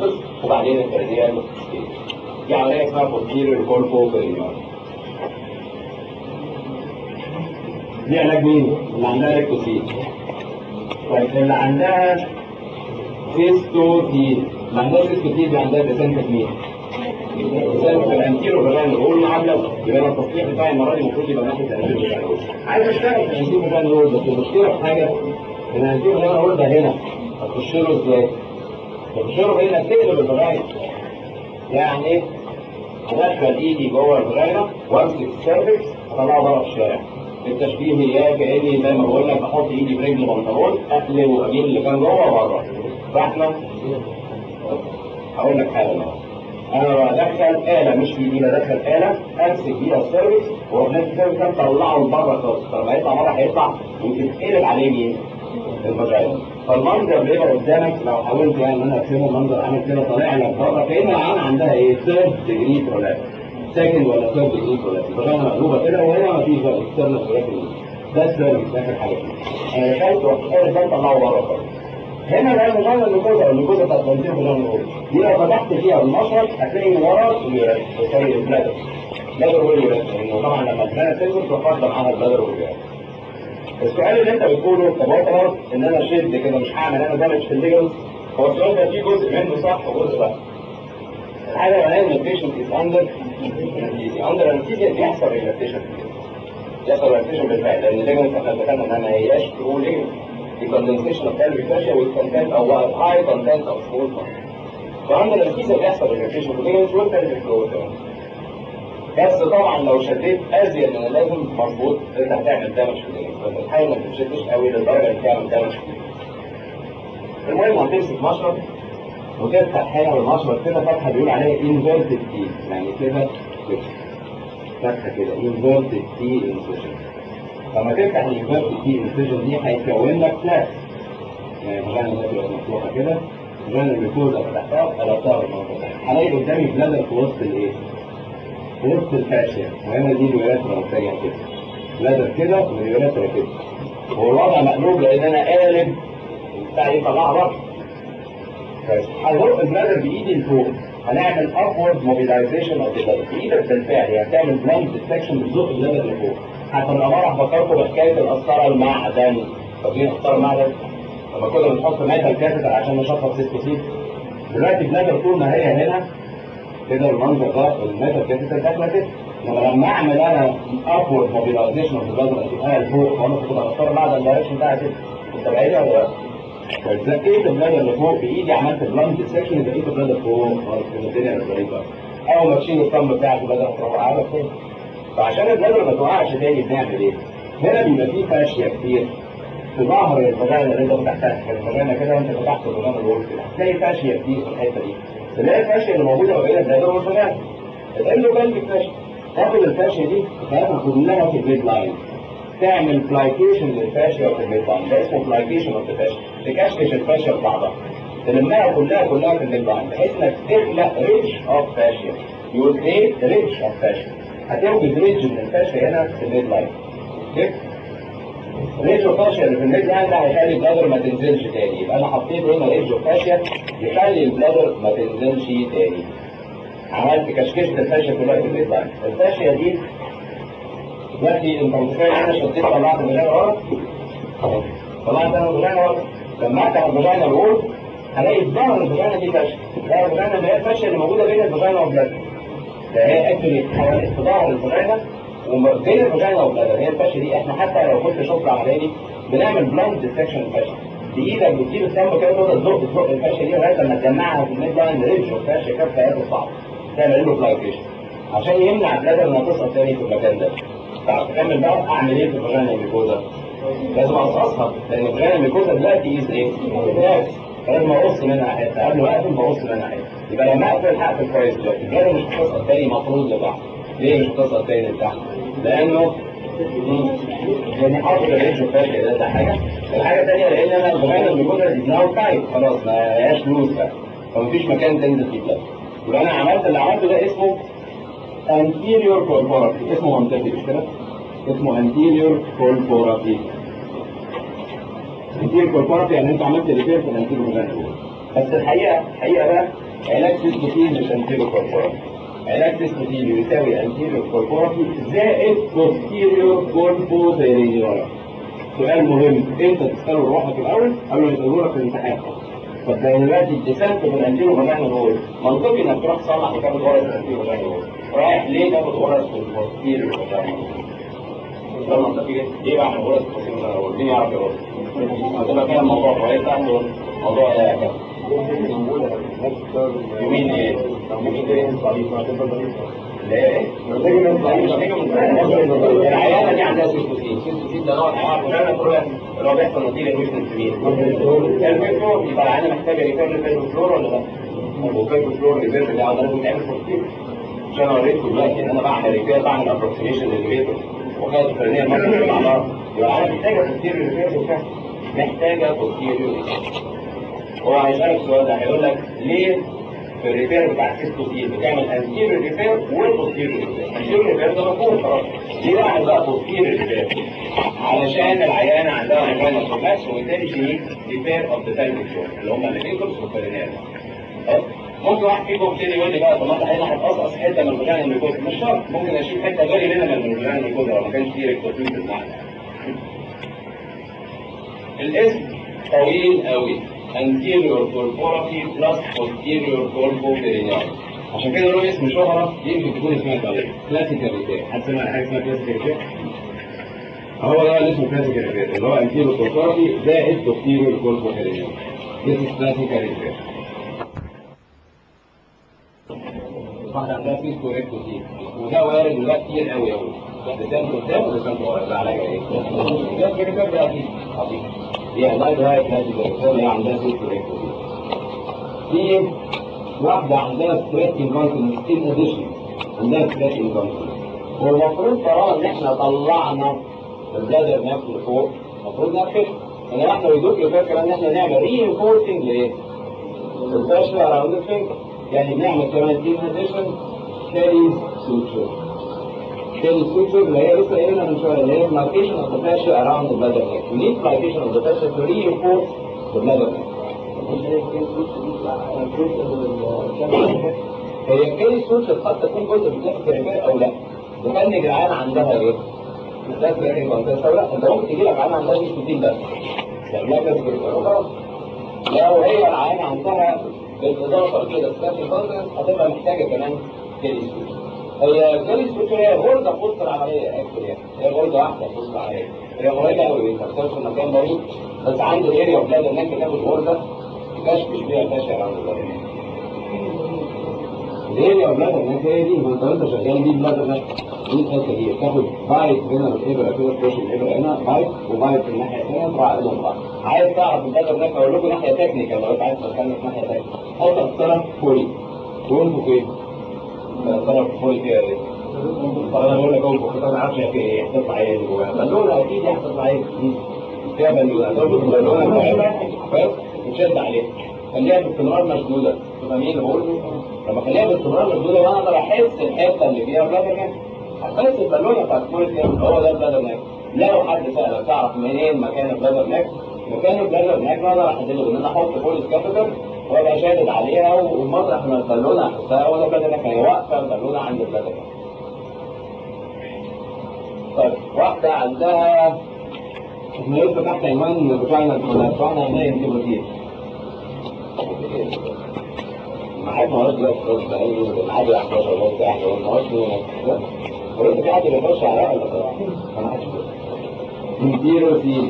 بروسس وبعدين البريديال دي عمليه اسمها posterior كوربو برينيال دي علاج مين؟ اللي عندها ريكوسيت طيب اللي عندها سيستوتين اللي عندها سيستوتين اللي عندها ديسنت مين؟ ديسنت في الانتيرو فاجان بقول معادله يبقى انا التصحيح بتاعي المره دي المفروض يبقى ناحيه الانتيرو فاجان عايز اشتغل في الانتيرو فاجان رول بس المشكله في حاجه ان الانتيرو فاجان رول ده هنا هتخش له ازاي؟ تخش له هنا تقلب الفاجان يعني ايه؟ ادخل ايدي جوه الفاجينا وامسك السيرفكس اطلعه بره في الشارع التشبيه هي كاني زي ما بقول لك احط ايدي في رجل بنطلون اقلب واجيب اللي كان جوه بره فاحنا هقول لك حاجه بقى. انا بدخل آلة مش في ايدي بدخل آلة امسك بيها السيرفكس واروح نفس السيرفكس ده مطلعه لبره خالص فلما يطلع بره هيطلع يمكن تقلب عليه مين؟ الفاجينا فالمنظر اللي يبقى قدامك لو حاولت يعني ان انا ارسمه منظر عامل كده طالع لك بره كان العين عندها ايه؟ ثيرد ديجري برولابس سكند ولا ثيرد ديجري برولابس الفاجينا مقلوبه كده وهنا ما فيش بقى اكسترنال برولابس ده السيرفكس اخر حاجه انا دخلت ورحت قالب ده طلعه بره خالص هنا بقى المجال الجلوكوزا الجلوكوزا بتاعت البنزين في الجلوكوزا دي لو فتحت فيها المشرط هتلاقي من ورا اليورات سوري البلادر البلادر واليورات لانه طبعا لما البلانة تنزل تروح معاها البلادر واليورات السؤال اللي انت بتقوله طب هو خلاص ان انا شد كده مش هعمل انا دامج في الليجنز هو السؤال ده فيه جزء منه صح وجزء لا الحاجه الاولانيه ان البيشنت از اندر انستيزيا اندر انستيزيا بيحصل ريلاكسيشن يحصل ريلاكسيشن بالفعل لان الليجنز احنا اتفقنا انها ما هياش ترو ليجنز the condensation of pelvic fascia with content of high content of smooth muscle. فعند الانستيزيا بيحصل ريلاكسيشن في الليجنز والبلفيك فلو بس طبعا لو شديت ازيد من اللازم مظبوط انت هتعمل دامج في الليجنز فانت تحاول ما تشدش قوي للدرجه اللي تعمل دامج في المهم هتمسك مشرط وتفتح هنا بالمشرط كده فتحه بيقول عليها انفيرتد تي يعني كده كده فتحه كده انفيرتد تي انسيشن لما تفتح الانفيرتد تي انسيشن دي هيكون لك فلاش يعني فلان ده تبقى مفتوحه كده فلان الجلوكوزا فتحتها قلبتها بالمنظر ده هلاقي قدامي بلادر في وسط الايه؟ في وسط الفاشيا وهنا دي اليوراترا محتاجه كده بلادر كده واليوراترا كده هو الوضع مقلوب لان انا قالب بتاع يطلعها بره هزق البلادر بايدي لفوق هنعمل upward mobilization of the bladder بايدك بالفعل يعني تعمل بلانت ديتكشن بتزق البلادر لفوق حتى من امارة فكركم بحكايه القسطره المعدن فاكرين قسطره المعدن لما كنا بنحط ميتال كاتيتر عشان نشخص سيستوسيت دلوقتي البلادر طول ما هي هنا كده المنظر ده الميتال كاتيتر داخله كده انما لما اعمل انا upward mobilization of the bladder اتجاهها لفوق وانا كنت بختار المعدن الدايركشن بتاعها كده انت بعيد ولا لا؟ زقيت البلادر اللي فوق بايدي عملت بلانت سكشن زقيت البلادر فوق خلاص كده الدنيا بقت ظريفه اول ما تشيل الطم بتاعك البلادر هتروح قاعده تاني فعشان البلادر ما تقعش تاني بنعمل ايه؟ هنا بيبقى فيه فاشيه كتير في ظهر الفجانه اللي انت فتحتها الفجانه كده وانت فتحت الفجانه الورك كده هتلاقي فاشيه كتير في الحته دي تلاقي الفاشيه اللي موجوده ما بين البلادر والفجانه الاندو بلفيك فاشيه تاخد الفاشيه دي تاخدها كلها في الميد لاين تعمل بلايكيشن للفاشيا في الميد لاين ده اسمه بلايكيشن اوف الفاشيا تكشكش الفاشيا ببعضها تلمها كلها كلها في الميد لاين بحيث انك تخلق ريدج اوف فاشيا يو كريت ريدج اوف فاشيا هتوجد ريدج من الفاشيا هنا في الميد لاين اوكي ريدج اوف فاشيا اللي في الميد لاين ده هيخلي البلادر ما تنزلش تاني يبقى انا حطيت هنا ريدج اوف فاشيا يخلي البلادر ما تنزلش تاني عملت كشكشة الفاشيا كلها في الميد لاين الفاشيا دي دلوقتي انت متخيل انا شديت طلعت الفاجينا ورا طلعت انا الفاجينا ورا لما افتح الفاجينا الاول هلاقي ظهر الفاجينا دي فاشل ظهر الفاجينا اللي هي الفاشل اللي موجوده بين الفاجينا والبلادر ده هي اكشلي حوالي في ظهر الفاجينا وبين الفاجينا والبلادر هي الفاشل دي احنا حتى لو كنت شفت العمليه دي بنعمل بلانت ديتكشن الفاشل بايدك بتجيب السم كده تقدر تزق تزق الفاشل دي لغايه لما تجمعها في الميد لاين ريدج والفاشل كف حياته صعب تعمل له بلايكيشن عشان يمنع البلادر انها تسقط تاني في المكان ده تعرف تكمل بقى اعمل ايه في الفاجينا الميكوزا لازم اقصقصها لان الفاجينا الميكوزا دلوقتي از ايه؟ فلاكس فلازم اقص منها حته قبل ما اقفل بقص منها حته يبقى لما اقفل هقفل كويس دلوقتي الفاجينا مش هتسقط تاني مفروض لتحت ليه مش هتسقط تاني لتحت؟ لانه لان حاطط الريش الفاشل ده حاجه الحاجه الثانيه لان انا الفاجينا الميكوزا دي ناو تايت خلاص ما هياش لوز بقى فمفيش مكان تنزل فيه بلاد يبقى انا عملت اللي عملته ده اسمه anterior corporate اسمه منطقي مش كده؟ اسمه anterior corporate anterior corporate يعني انت عملت ريبير في الانتيريور فاجينا بس الحقيقه الحقيقه بقى علاج سيستوتين مش انتيرو كوربورال علاج سيستوتين يساوي انتيرو كوربورال زائد بوستيريور كوربو فيرينيورا سؤال مهم انت تساله روحك الاول قبل ما يسالوه لك في الامتحان طب ده دلوقتي الديسنت في الانتيرو فاجينال هول منطقي انك تروح تصلح وتاخد غرز في الانتيرو فاجينال هول رايح ليه تاخد غرز في البوستيريور فاجينال ده منطقي ليه؟ ليه بعمل غرز في البوستيريور فاجينال هول؟ مين يعرف يقول؟ هتبقى فاهم الموضوع كويس عنده موضوع ايه يا كابتن؟ يمين ايه؟ يمين ايه؟ العيانة دي عندها سيستوسين سيستوسين ده نوع حيوان ولا كلها اللي هو بيحصل نتيجة ويكنس مين؟ الفيكتور يبقى العيانة محتاجة ريفير للفيكتور ولا لا؟ والفيكتور ريفير اللي عضلات بتعمل بروتين عشان اوريكم دلوقتي ان انا بعمل ريفير بعمل ابروكسيميشن للفيكتور وخدت الفرنيه مره مع بعض يبقى انا محتاجه بوستيريور ريفير بالفعل محتاجه بوستيريور هو هيسألك السؤال ده هيقول لك ليه في الريفير بتاع السيستوسين بتعمل انتيريور ريفير والبوستيريور ريفير انتيريور ريفير ده مفهوم خلاص ليه بعمل بقى بوستيريور ريفير علشان العيانة عندها مكان كومبلكس وبالتالي شيء ريفير اوف ذا تايم اللي هم الليفيكولز والفرينيال ممكن واحد فيكم يبتدي يقول لي بقى طب ما انت هنا هتقصقص حته من الفجان الميكوز مش شرط ممكن اشيل حته بالي منها من الفجان الميكوز لو ما كانش فيه ريكتوفيل في المعنى الاسم طويل قوي anterior corporati plus posterior corpoperineal عشان كده له اسم شهرة يمكن تكون سمعت عليه كلاسيكال ريتير حد سمع حاجة اسمها كلاسيكال ريتير؟ هو ده اللي اسمه كلاسيكال ريتير اللي هو anterior corporati زائد posterior corpoperineal This is classical repair واحدة عندها فيسكو ريكتوسين وده وارد وده كتير قوي قوي لسان قدام ولسان ورا ده علاجها ايه؟ ده ريبير ده اكيد عظيم دي علاج ده كلاسيكال ريتير اللي هي عندها فيسكو ريكتوسين في واحدة عندها ستريس انكونتنس ان اديشن عندها ستريس انكونتنس والمفروض طالما ان احنا طلعنا البلادر نفسه لفوق المفروض نقفل ان احنا ويدوك الفكره ان احنا نعمل ري انفورسنج لايه؟ الفاشل اراوند الفينجر يعني بنعمل كمان دي اديشن كاريز سوتشر كاريز سوتشر اللي هي لسه قايلينها من شويه اللي هي ماركيشن اوف ذا فاشل اراوند ذا بلادر نيك we need ماركيشن اوف ذا فاشل to reinforce the bladder neck هي كاري سوتشر قد تكون جزء من نفس الريبير او لا وكان جدعان عندها ايه؟ ده سبرينج كونتنت او لا انت ممكن تجي لك عيان عندها مش كتير بس لا بس خلاص لو هي العيان عندها بالاضافه كده سبرينج كونتنت هتبقى محتاجه كمان كاري سوتشر هي كاري سوتشر هي غرزه في وسط العمليه اكتر يعني هي غرزه واحده في وسط العمليه هي قريبه قوي انت بتوصل في مكان بعيد بس عند الاريا اوف بلاد انك تاخد غرزه تكشفش بيها الفاشل عند البلاد الاريا اوف بلاد انك هي دي ما انت وانت شغال دي بلاد انك دي الحته دي تاخد بايت هنا بالابره كده تخش الابره هنا بايت وبايت في الناحيه الثانيه تروح عليهم بعض عايز تعرف البلاد انك اقول لكم ناحيه تكنيكال لو انت عايز تدخلنا في ناحيه ثانيه حط الطرف فولي وانتوا فين؟ الطرف فولي فيها ايه؟ طب انا بقول لك انفخ انا ما اعرفش هي فيها ايه هتطلع ايه اللي جواها بالونه اكيد هتطلع ايه فيها بالونه تربط بالونه بتاعتها بس وتشد عليها خليها باستمرار مشدوده تفهمين اللي بقوله لما اخليها باستمرار مشدوده وانا اقدر احس الحته اللي فيها بلادر ناك هحس البالونه بتاعت كل كده هو ده البلادر ناك لو حد سالك تعرف منين مكان البلادر ناك مكان البلادر ناك اقدر احدده ان انا احط فوليس كابيتال وابقى شادد عليها ومطرح ما البالونه احسها هو ده البلادر ناك هي واقفه البالونه عند البلادر ناك طيب واحدة عندها احنا لسه تحت عنوان بتوعنا بتوعنا عناية انتباهية معاك مواد دلوقتي خلاص بقى ايه معادي 11 ونص احنا ما قلناش لا ولسه في حد بيخش عليها ولا لا؟ ما حدش انتيروسيل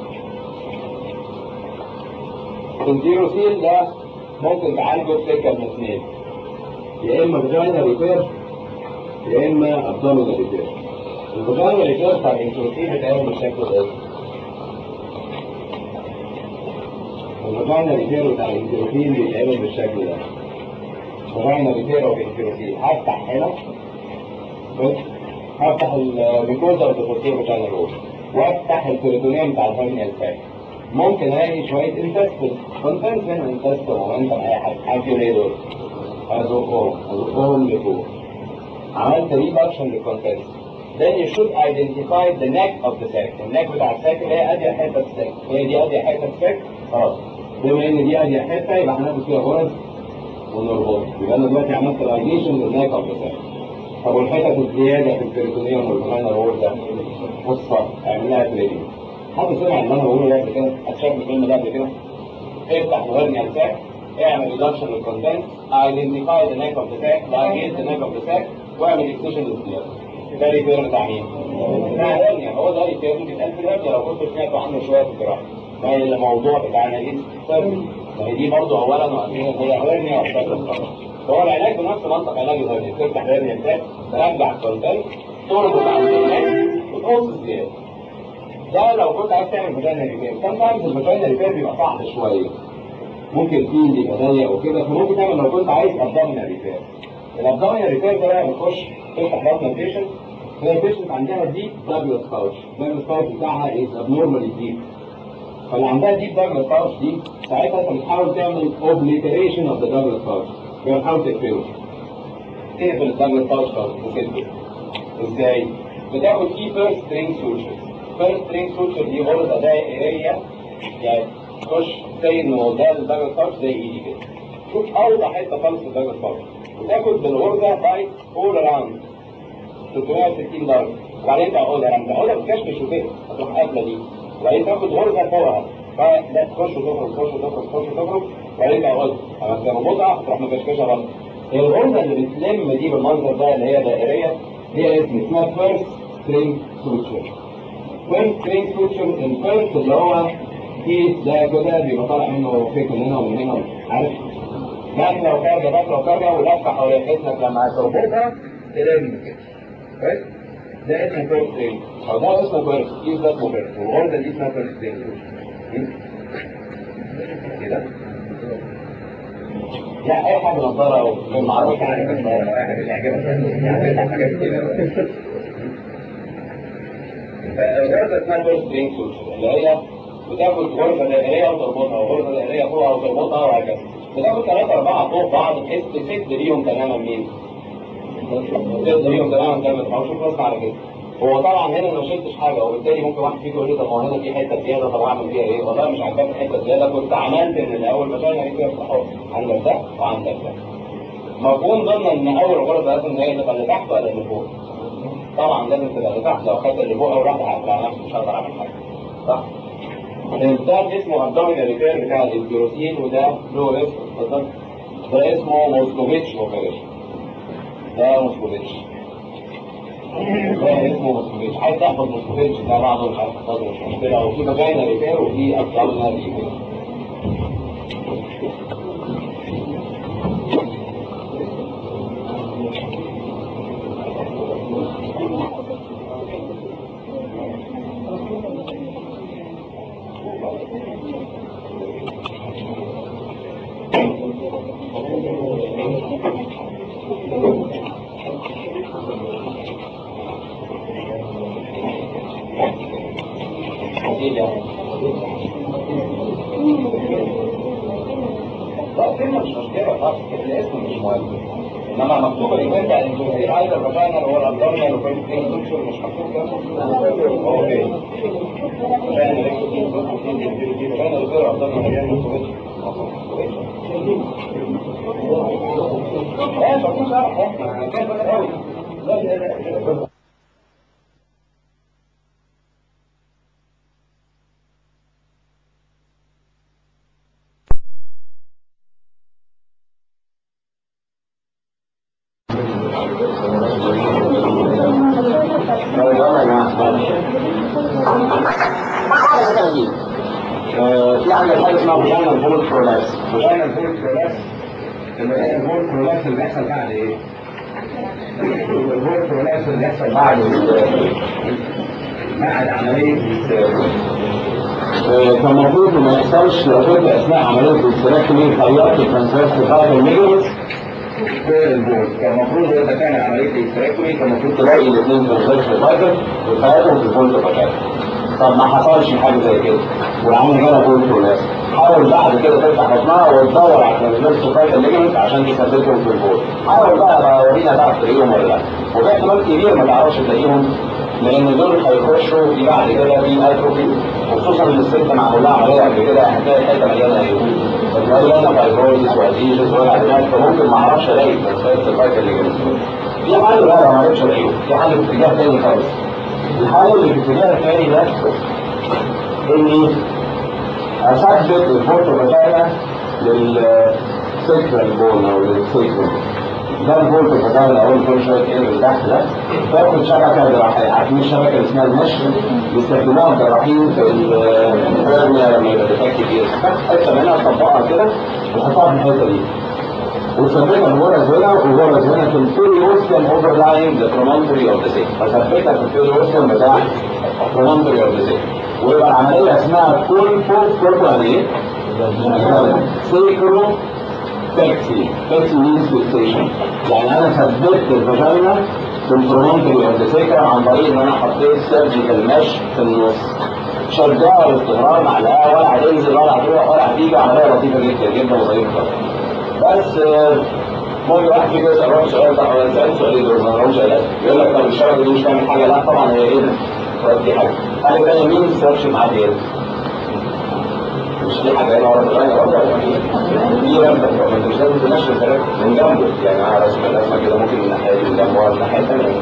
انتيروسيل ده ممكن تعالجه بسكة من اثنين يا اما فاجينا ريبير يا اما ابدومينال ريبير الفاجينا ريبير بتاع الانتيروسيل بيتعمل بالشكل ده الفاجينا ريبير بتاع الانتيروسيل بيتعمل بالشكل ده فاجينا ريبير والانتيروسيل هفتح هنا بص هفتح الميكوزا والديفورتيه بتاع الروز وافتح البريتونيوم بتاع الهرنيال ساك ممكن الاقي شويه انتستين كونتنت هنا انتستين ومنتم اي حاجه حاجه ايه دول ازوقهم ازوقهم لفوق عملت ريدكشن للكونتنت then you should identify the neck of the sac النك بتاع الساك اللي هي ادي حته الساك هي دي ادي حته الساك خلاص بما ان دي ادي حته يبقى هناخد فيها غرز ونربط يبقى انا دلوقتي عملت لايجيشن للنايك اوف ذا طب والحتت الزياده في البريتونيوم والفاينل وول ده قصه اعملها تريدنج حد سمع اللي انا بقوله ده قبل كده؟ حد شاف الفيلم ده قبل كده؟ افتح الهرنيا الساك اعمل ريدكشن للكونتنت ايدنتيفاي ذا نيك اوف ذا ساك لايجيت ذا نيك اوف ذا ساك واعمل اكسيشن للسياق ده ريفير بتاع مين؟ بتاع الهرنيا هو ده ريفير بيتقال في الهرنيا لو كنتوا سمعتوا عنه شويه في الجراحه ما هي الموضوع بتاعنا ايه؟ ما هي دي برضه اولا واخيرا هي هرنيا وشكل هو العلاج بنفس منطق علاج الهرنيا تفتح الهرنيا الساك ترجع الكونتنت تربط عند الناس وتقص الزياده ده لو كنت عايز تعمل فاجينا ريبير كان تعمل الفاجينا ريبير بيبقى صعب شويه ممكن فيه يبقى ضيق وكده فممكن تعمل لو كنت عايز ابدومينال ريبير الابدومينال ريبير ده بقى بتخش تفتح بطن البيشنت هي البيشنت عندها ديب دبل سباوش دبل سباوش بتاعها از ابنورمالي ديب فاللي عندها ديب دبل سباوش دي ساعتها انت بتحاول تعمل اوبليتريشن اوف ذا دبل سباوش بتحاول تقفله تقفل الدبل سباوش خالص وتقفل ازاي؟ بتاخد فيه فيرست سترينج سوتشر فيرست سترينج سوتشر دي غرزه دائريه يعني تخش زي انه ده الدبل سباوش زي ايدي كده شوف اوضح حته خالص في الدبل سباوش وتاخد بالغرزه بايت اول اراوند 360 درجه وبعدين تعقد اراوند تعقدها بتكشف وكده هتروح قافله دي وبعدين تاخد غرزه فوقها فده تخش وتخرج تخش وتخرج تخش وتخرج وبعدين تعقدها لما تربطها تروح مكشكشه برضه هي الغرزه اللي بتلم دي بالمنظر ده اللي هي دائريه هي اسم اسمها فيرست سترينج سوتشر فيرست سترينج سوتشر الفيرست اللي هو كيس ده كده بيبقى طالع منه فيك من هنا ومن هنا عارف داخله وخارجه داخله وخارجه ولفه حوالين حيثك لما هتربطها تلم كده كويس ده اسمه فيرست سترينج او ده اسمه فيرست كيس ده اسمه فيرست والغرزه دي اسمها فيرست سترينج كده لا اي حاجه نظاره او ما اعرفش حاجه نظاره اي حاجه يعجبك يعني حاجات كده الغرزه اسمها فيرست سترينج سوتشر اللي هي بتاخد غرزه دائريه وتربطها وغرزه دائريه فوقها وتربطها وهكذا بتاخد ثلاثة أربعة فوق بعض بحيث تسد بيهم تماما مين؟ تسد بيهم تماما تماما ما شوف بص على كده هو طبعا هنا ما شلتش حاجه وبالتالي ممكن واحد فيكم يقول لي طب ما هو هنا في حته زياده طب اعمل فيها ايه؟ والله مش عاجباك حته زياده كنت عملت من الاول مكان هيك فيها افتحات عندك ده وعندك ده مفهوم ضمن ان اول غرزه لازم هي تبقى اللي تحت ولا اللي فوق؟ طبعا لازم تبقى اللي تحت لو خدت اللي فوق اول واحده هقفل على نفسي مش هقدر اعمل حاجه صح؟ ده اسمه ابدومينال ريبير بتاع البيروتين وده له اسم اتفضل ده اسمه موسكوفيتش اوبريشن ده موسكوفيتش ده اسمه موسكوفيتش عايز تحفظ موسكوفيتش ده بعضه مش عارف تحفظه مش مشكله هو في فاجينا ريبير وفي ابدومينال ريبير انما مكتوب الايفنت انجوزي ايضا فاجينال هو الابدومينال وكل ثينج سوتشر مش مكتوب كده هو فين فاجينال اكسوتين سوتشر فاجينال غير ابدومينال يعني موسكوفيتش ايه مفيش احنا كده قوي في عندنا حاجه اسمها فاجينا الفول برولابس فاجينا الفول برولابس اللي هي الفول برولابس اللي بيحصل بعد ايه؟ الفول برولابس اللي بيحصل بعد بعد عمليه فالمفروض ما يحصلش لو كنت اثناء عمليه الاستراكمي خيطت الترانسفيرس بتاعت الليجمنت في البول فالمفروض اذا كان عمليه الاستراكمي فالمفروض تلاقي الاثنين ترانسفيرس فايبر وحياتهم في الفول فايبر طب ما حصلش حاجه زي كده والعمل جالها فول برولابس حاول بعد كده تفتح بطنها وتدور على الترانسفيرس فايبر ليجمنت عشان تثبتهم في البول حاول بقى ورينا تعرف تلاقيهم ولا لا وفي احتمال كبير ما تعرفش تلاقيهم لان دول هيخشوا في بعد كده في اتروفي وخصوصا ان الست معمول لها عمليه قبل كده هتلاقي الحته مليانه ايوب مليانه فايبروزس واديجز وجع دماغ فممكن ما اعرفش الاقي ترانسفير سيرفايكال ليجمنت في حل بقى لو ما عرفتش الاقيه في حل في اتجاه تاني خالص الحل اللي في الاتجاه الثاني ده اني اثبت الفورتو فاجانا للسكرال بون او للسيكرال ده الفولت فاجانا اول كل شويه ايه اللي تحت ده باخد شبكه جراحيه عارفين الشبكه اللي اسمها المش بيستخدموها الجراحين في الهرنيا لما يبقى ديفكت كتير حته منها تطبقها كده وتحطها في الحته دي وثبتها بغرز هنا وغرز هنا في البيريوستيوم اوفر لاين ذا برومونتري اوف ذا سيك فثبتها في البيريوستيوم بتاع البرومونتري اوف ذا سيك ويبقى العمليه اسمها كولفو كولفو يعني ايه؟ سيكرو تاكسي تاكسي مينز فيكسيشن يعني انا ثبت الفاجينا في البرومونتري اوف ذا سيكر عن طريق ان انا حطيت سيرجيكال مش في النص شدها باستمرار معلقه ولا هتنزل ولا هتروح ولا هتيجي عمليه لطيفه جدا جدا وظريفه بس ممكن واحد فيكم يسال روح سؤال صح ولا سالت سؤال دول ما لهمش علاج يقول لك طب الشبكه دي مش تعمل حاجه لا طبعا هي ايه ده دي حاجه حاجه ثانيه مين السيرش معاه ايه مش دي حاجه هنا ورا الغايه ورا دي رمزه ما انت مش لازم تمشي الكلام من جنبه يعني انا رسم الرسمه كده ممكن من الناحيه دي من جنبه ولا من الناحيه الثانيه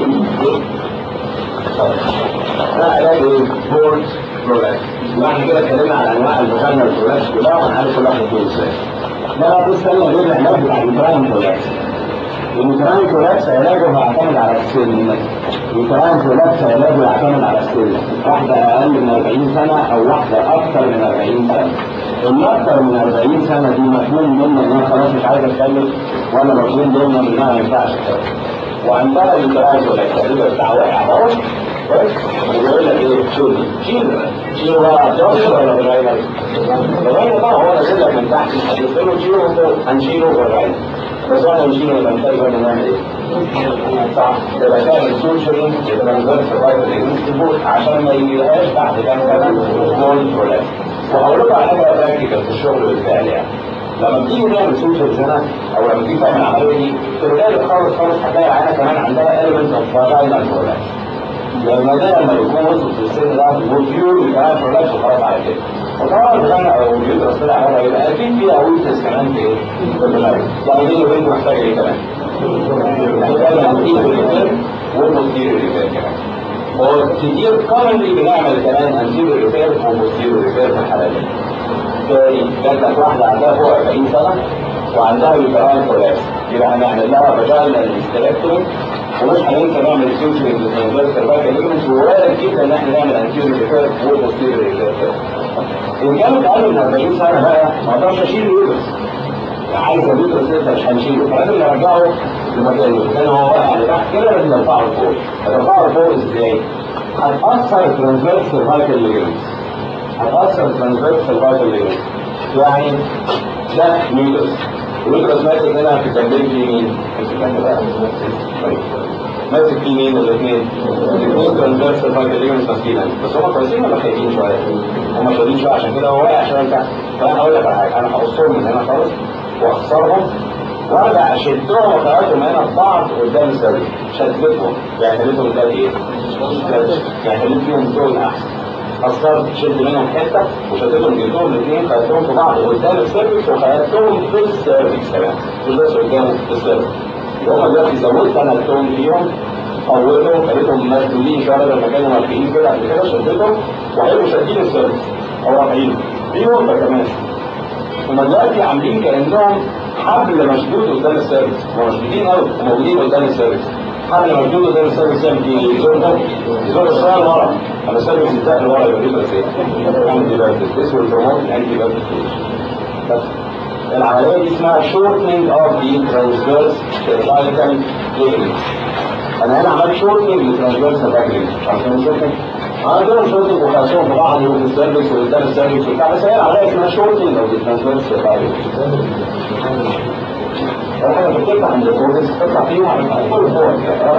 ده علاج ايه؟ بورد برولاكس واحنا كده اتكلمنا على انواع الفاجينا البرولاكس كلها وهنعرف كل واحد فيهم ازاي ده بقى بص تاني غير العلاج بتاع اليوتراين كولاكس اليوتراين كولاكس علاجه بيعتمد على السن اليوتراين كولاكس علاجه يعتمد على السن واحدة أقل من 40 سنة أو واحدة أكثر من 40 سنة اللي أكثر من 40 سنة دي مفهوم منها إنها خلاص مش عايزة تكمل ولا مفهوم منها إنها ما ينفعش تكمل وعندها اليوتراين كولاكس الرجل بتاعه واقع اهو كويس ويقول لك ايه شيل شيل شيل بقى جوز ولا فاجينا فاجينا طبعا هو نازل لك من تحت هتقول شيله من فوق هنشيله فاجينا بس احنا نشيله يبقى نحتاج بقى نعمل ايه؟ صح يبقى تعمل سوشيالين يبقى نزل سرفايفل عشان ما يجيلهاش بعد كام سنه نون برولابس وهقول لكم على حاجه براكتيكال في الشغل بالفعل يعني لما بتيجي تعمل سوشيال هنا او لما تيجي تعمل العمليه دي في الغالب خالص خالص هتلاقي العينه كمان عندها element of vaginal prolapse لما ده لما يكون وصل في السن ده هو بيور يبقى برولابس وخلاص على كده وطبعا الغنى او اليوترس طلع هذا يبقى اكيد فيها ويتنس كمان في ايه؟ في البلاد يعني دي البنت محتاجه ايه كمان؟ محتاجه انتير ريفير وبوستير ريفير كمان وكتير كومنلي بنعمل كمان انتير ريفير وبوستير ريفير في الحالات دي تاني جات لك واحده عندها فوق 40 سنه وعندها يوتراين كولابس يبقى هنعمل لها فاجينال هيستريكتومي ومش هننسى نعمل سيوشن للترانزفير سيرفايكال ليجمنت ووارد جدا ان احنا نعمل انتيريور ريفير وبوستيريور ريفير ان كانت اقل من 40 سنه بقى ما اقدرش اشيل اليوترس عايز اليوترس لسه مش هنشيله فلازم نرجعه لمكانه كان هو واقع لتحت كده لازم نرفعه لفوق نرفعه لفوق ازاي؟ هتاثر الترانزفير سيرفايكال ليجمنت هتاثر الترانزفير سيرفايكال ليجمنت يعني ده يوترس اليوترس ماسك هنا في جنبين في مين؟ ماسك في مين الاثنين؟ الاثنين ترانزفير سيرفايكال ليجمنت ماسكين بس هم كويسين ولا خايفين شويه؟ هم شايلين شويه عشان كده هو واقع عشان تحت فانا هقول لك على حاجه انا هقصهم من هنا خالص واخسرهم وارجع اشدهم وخرجهم هنا في بعض قدام السرير شدتهم يعني خليتهم ده ايه؟ يعني خليت فيهم تون احسن اثرت شد منهم حته وشدتهم جبتهم الاثنين خدتهم في بعض قدام السيرفكس وخدتهم في السيرفكس كمان مش بس قدامه في السيرفكس هم دلوقتي زودت انا التون فيهم قوتهم خليتهم مشدودين شويه بدل ما كانوا مرفوعين كده قبل كده شدتهم وهيبقوا شادين السيرفكس او رافعين في نقطه كمان هم دلوقتي عاملين كانهم حبل مشدود قدام السيرفكس هم مشدودين قوي وموجودين قدام السيرفكس حبل مشدود قدام السيرفكس يعمل ايه؟ يزورهم يزور شويه لورا اما السيرفكس يزق لورا يبقى دي بس ايه؟ انتي بايوتيك اسمه البروموت انتي بايوتيك بس العمليه دي اسمها شورتنج اوف ذا ترانسفيرس سيرفايكال ليجمنت انا هنا عملت شورتنج للترانسفيرس سيرفايكال ليجمنت عارفين شورتنج؟ عندهم شورتنج وخلصهم في بعض وفي السيرفكس وقدام السيرفكس وبتاع بس هي العمليه اسمها شورتنج اوف ذا ترانسفيرس سيرفايكال انا بتفتح عند الكورتكس بتطلع فيه على كل فوق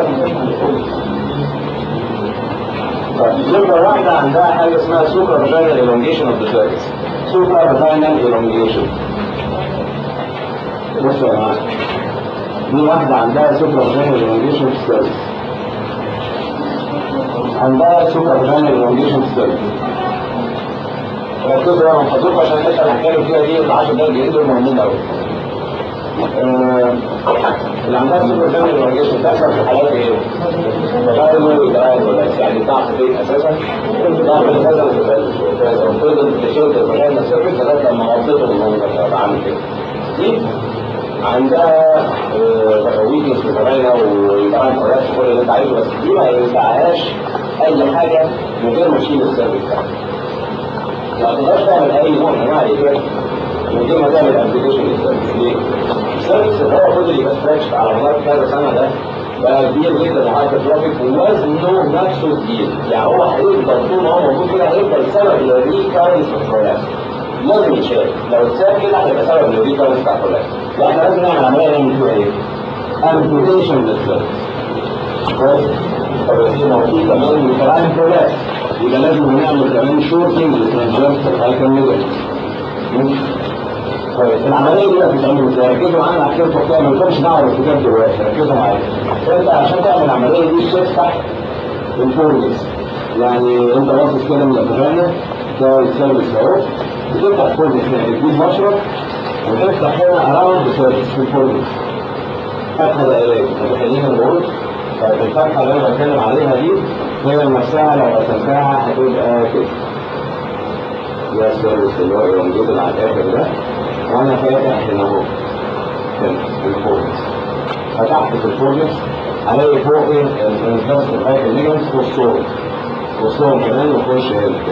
يبقى واحدة عندها حاجة اسمها سوبر فاجينال elongation of the cervix سوبر فاجينال elongation بصوا يا جماعة دي واحدة عندها سوبر فاجينال elongation of the cervix عندها سوبر فاجينال الونجيشن سيرفيس ركزوا بقى محفظوك عشان الحته اللي هنتكلم فيها دي ال 10 دقايق دي دول مهمين قوي. اللي عندها سوبر فاجينال الونجيشن بتحصل في حالات ايه؟ غير نوعي ده ولا يعني ضعف بيت اساسا ضعف اساسا وفضل تشيل الفاجينال سيرفيس لغايه لما وصلت المنظر عامل كده. دي عندها ويكنس في الفاجينا وطبعا حاجات كل اللي انت عايزه بس دي ما ينفعهاش اي حاجه من غير ما تشيل السيرفيس بتاعها. ما تقدرش تعمل اي نوع من انواع الاجابه من غير ما تعمل ابلكيشن للسيرفيس ليه؟ السيرفيس اللي هو فضل يبقى ستريتش على مدار كذا سنه ده بقى كبير جدا وهايبرتروفيك ووزنه نفسه تقيل يعني هو هيفضل طول ما هو موجود كده هيفضل سبب للريكارنس في الكولاس لازم يتشال لو اتساب كده هيبقى سبب للريكارنس بتاع الكولاس واحنا لازم نعمل عمليه نعمل فيها ايه؟ امبيوتيشن للسيرفيس كويس طب يا في كمان متراعي كولاس يبقى لازم نعمل كمان شورتنج للترانجرس هايكرنيزم كويس العمليه دي بقى بتتعمل ازاي؟ ركزوا معانا عشان الفقيه ما لكمش دعوه بالكتاب دلوقتي ركزوا معايا فانت عشان تعمل العمليه دي تفتح الفورنس يعني انت باصص كده من الفاجينا ده السيرفيس اهو بتفتح الفورنس يعني تجيب مشرط وتفتح هنا اراوند سيرفيس في الفورنس فتحه دائريه متخيلين الغرز فالفتحه اللي انا بتكلم عليها دي هي نفسها لو رسمتها هتبقى كده ده السيرفيس اللي هو موجود على الاخر ده وانا فاتح هنا اهو في الفورنس فتحت في الفورنس هلاقي فوق ايه الانفاس بتاعت الليجنز والصوم والصوم كمان وخش هنا كده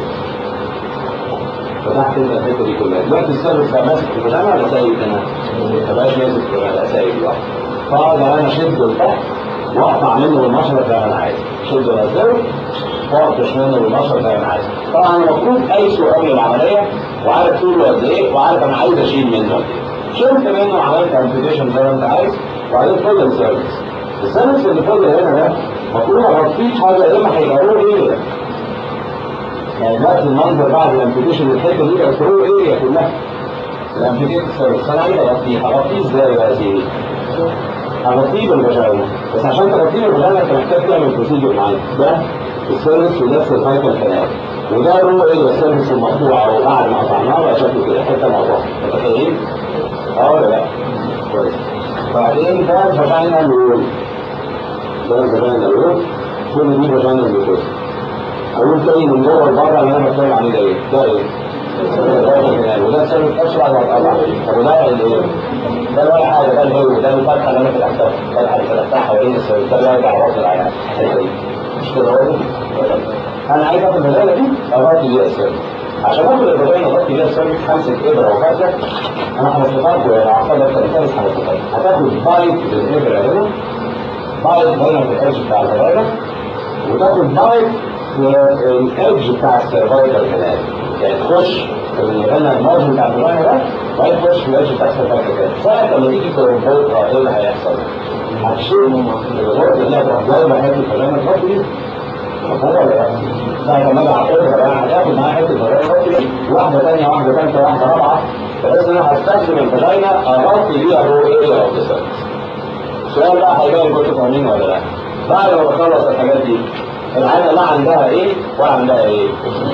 فتحت انت الحته دي كلها دلوقتي السيرفيس بقى ماسك في البتاع ولا سايب هنا؟ ما بقاش ماسك في البتاع سايب لوحده فاقدر انا اشده لتحت واقطع منه بالمشرط زي ما انا عايز شده وانزله واقطش منه بالمشرط زي ما انا عايز طبعا المفروض ايسه قبل العمليه وعارف طوله قد ايه وعارف انا عايز اشيل منه قد ايه شلت منه عملت امبيتيشن زي ما انت عايز وبعدين فضل سيرفيس السيرفيس اللي فضل هنا ده المفروض ما اغطيش حاجه يا اما هيبقى ايه يعني دلوقتي المنظر بعد الامبيتيشن الحته دي بقت ثرو اريا كلها الامبيتيشن سيرفيس انا عايز اغطيه هغطيه ازاي يا سيدي؟ هغطيه بالفاجينا بس عشان تغطيه بالفاجينا انت محتاج تعمل بروسيجر معين ده السيرفيس وده السيرفايكال كانال وده هو ايه السيرفيس المقطوع او بعد ما قطعناه بقى شكله كده حته مقطوعه متخيلين؟ اه ولا لا؟ كويس بعدين ده الفاجينا الوول ده الفاجينا الوول كل دي فاجينا الوول اقول تاني من جوه لبره اللي انا بتكلم عليه ده ايه؟ ده ايه؟ وده السبب اسرع وهتقطع طب وده ايه؟ ده ولا حاجه ده الهو ده الفتحه اللي انا فتحتها الفتحه اللي فتحتها حوالين السبب ده اللي يرجع راس العيان مش كده هو انا عايز اخد البدايه دي اغطي بيها السبب عشان اخد البدايه اغطي بيها السبب همسك ابره وفتله انا هنستطاعكم يا عقاد اكتر من ثالث هنستطاعكم هتاخد بايت بالابره هنا بايت هنا في الادج بتاع البدايه وتاخد بايت الادج بتاع السيرفايكال كمان يعني تخش هنا المارجن بتاع الدماغ ده وبعدين تخش في الادج بتاع السيرفايكال كمان ساعة لما تيجي تربطها ايه اللي هيحصل؟ هتشيل الغرفة اللي هتروح جايبة حتة فلانة تغطي هو ولا لا؟ بعد ما اجي اعتبرها بقى هتاخد معاها حتة فلانة تغطي واحدة ثانية واحدة ثالثة واحدة رابعة بحيث ان انا هستخدم الفاجينا اغطي بيها الرو اريا اوف ذا السؤال بقى هيبان كنتوا فاهمين ولا لا؟ بعد ما بخلص الحاجات دي العينة لا عندها ايه ولا عندها ايه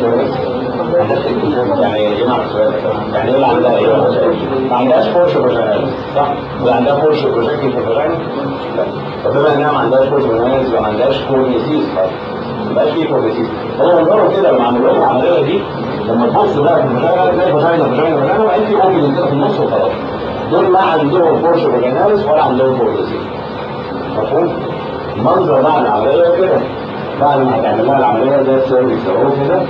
يعني ايه معنى السؤال يعني ايه اللي عندها ايه ولا ايه ما عندهاش فورش فاجينال صح ولا عندها فورش بروجكتنج في الفاجينا لا طب بما انها ما عندهاش فورش فاجينال يبقى ما عندهاش كورنيسيس خالص ما يبقاش فيه كورنيسيس هو انظروا كده لما عملوا لهم العمليه دي لما تبص بقى في الفاجينا تلاقي فاجينا فاجينا فاجينا وبعدين في اوبن كده في النص وخلاص دول لا عندهم فورش فاجيناليس ولا عندهم كورنيسيس مفهوم؟ المنظر بعد العمليه كده بعد ما هتعمل لها العمليه ده السيرفيس اهو كده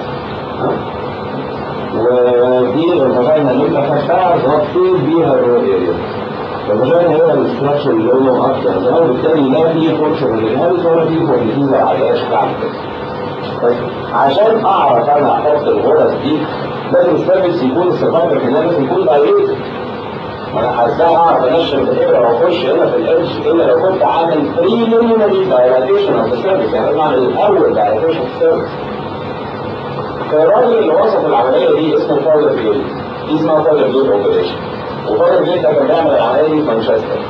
ودي الفاجينا اللي انت خدتها غطيت بيها الرول اريا الفاجينا هي الاستراكشر اللي لونه اكتر ده وبالتالي لا في فورش فاجيناليس ولا في فورنيتيزا عاديه شكلها كده عشان اعرف انا احط الغرز دي لازم السيرفيس يكون السيرفايفر فاجيناليس يكون دايركت وانا ازاي اعرف انشر الابره واخش هنا في الارش الا لو كنت عامل بريليمينري دايلاتيشن اوف السيرفيس يعني لازم اعمل الاول دايلاتيشن اوف السيرفيس الراجل اللي وصف العمليه دي اسمه فاولر جيل دي اسمها فاولر جيل اوبريشن وفاولر جيل ده كان بيعمل العمليه دي في مانشستر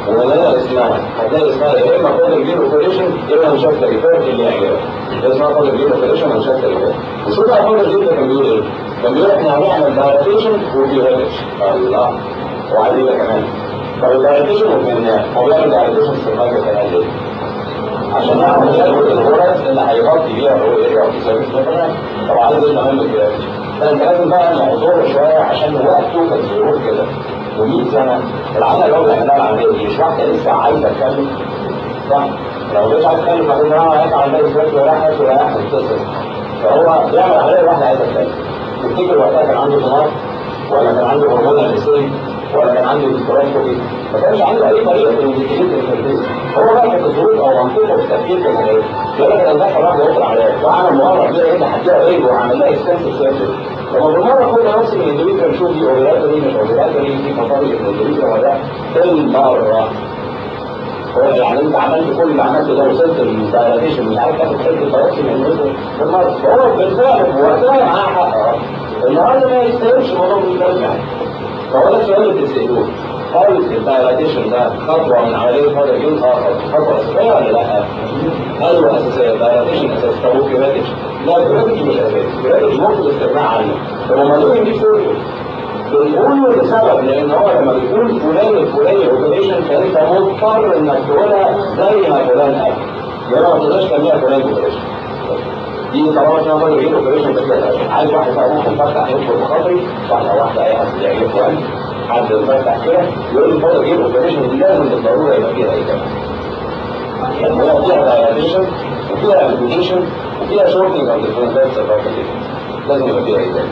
ولا اسمها هتلاقي اسمها يا اما فاضل جين اوبريشن يا اما مشكله ريفيرت اللي يعجبك ده اسمها فاضل جين اوبريشن او مشكله ريفيرت وشوف بقى فاضل جين ده كان بيقول ايه؟ كان بيقول احنا هنعمل دايلاتيشن وبيهدش الله وعايز ايه كمان طب الدايلاتيشن وفهمناه هو بيعمل دايلاتيشن في المايكرو كمان ليه؟ عشان نعرف نشغل الغرز اللي هيغطي بيها هو ايه او سيرفيس مثلا طب عايز ايه مهم كده فانت لازم بقى نعذره شويه عشان وقته كان ظروف كده و100 سنه العمل اللي هو بيعملها العمليه دي مش واحده لسه عايزه تتكلم صح؟ لو مش عايز تتكلم بعدين انا هيقع على الناس دلوقتي ولا حاجه ولا حاجه تتصل فهو بيعمل عمليه واحده عايزه تتكلم تفتكر وقتها كان عنده دماغ ولا كان عنده هرمون نفسي ولا كان عنده ديستروفوبي ما كانش عنده اي طريقه في الانفستيجيشن الفرديه هو بقى كانت الظروف او منطقه في التفكير كان ايه؟ يقول لك انا دخل واحد يوصل عليها وعمل مره كده ايه حكيها ايه وعمل لها اكستنسيف سيرجري لما بالمره كل نفس من الاندوميتريا نشوف دي اوبرات دي مش اوبرات دي في مطارق من الاندوميتريا ولا بالمره هو يعني انت عملت كل اللي عملته ده وصلت للدايلاتيشن مش عارف تاخد حته تراكشن من المتر بالمره فهو بالفعل في وقتها معاه حق اه النهارده ما يستاهلش الموضوع مش لازم يعني فهو ده السؤال اللي بتسألوه هل الدايلاتيشن ده خطوة من عملية هذا الجين آخر خطوة أساسية ولا لا؟ هل هو أساسية الدايلاتيشن أساس طب هو كريتش؟ لا كريتش مش أساسي كريتش ممكن الاستغناء عنه طب هما ليه يجيب سوري؟ بنقوله لسبب لأن هو لما بيقول فلان الفلاني أوبريشن فأنت مضطر إنك تقولها زي ما فلان قال يبقى ما تقدرش تعملها فلان أوبريشن دي طبعا اسمها فاضل جين اوبريشن بس عايز واحد بقى ممكن فتح يدخل بخاطري واحده واحده اي حد يعجبه يعني حد فتح كده يقول لي فاضل جين اوبريشن دي لازم بالضروره يبقى فيها ايه كمان يعني هو فيها دايلاتيشن وفيها امبيوتيشن وفيها شورتنج اوف ديفرنشال سيرفايكال لازم يبقى فيها ايه